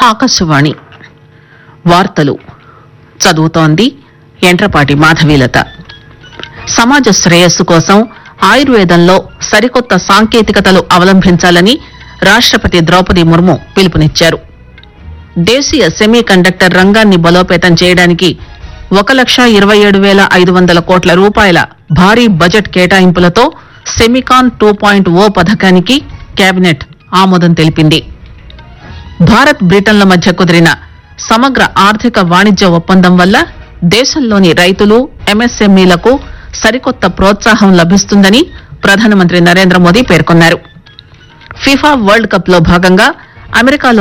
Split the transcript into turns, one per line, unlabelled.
ఆకాశవాణి వార్తలు చదువుతోంది ఎంట్రపాటి మాధవీలత సమాజ శ్రేయస్సు కోసం ఆయుర్వేదంలో సరికొత్త సాంకేతికతలు అవలంబించాలని రాష్టపతి ద్రౌపది ముర్ము పిలుపునిచ్చారు దేశీయ సెమీ కండక్టర్ రంగాన్ని బలోపేతం చేయడానికి ఒక లక్ష ఇరవై ఏడు వేల ఐదు వందల కోట్ల రూపాయల భారీ బడ్జెట్ కేటాయింపులతో సెమికాన్ టూ పాయింట్ ఓ పథకానికి కేబినెట్ ఆమోదం తెలిపింది భారత్ బ్రిటన్ల మధ్య కుదిరిన సమగ్ర ఆర్థిక వాణిజ్య ఒప్పందం వల్ల దేశంలోని రైతులు ఎంఎస్ఎంఈలకు సరికొత్త ప్రోత్సాహం లభిస్తుందని ప్రధానమంత్రి నరేంద్ర మోదీ పేర్కొన్నారు ఫిఫా వరల్డ్ కప్ లో భాగంగా అమెరికాలో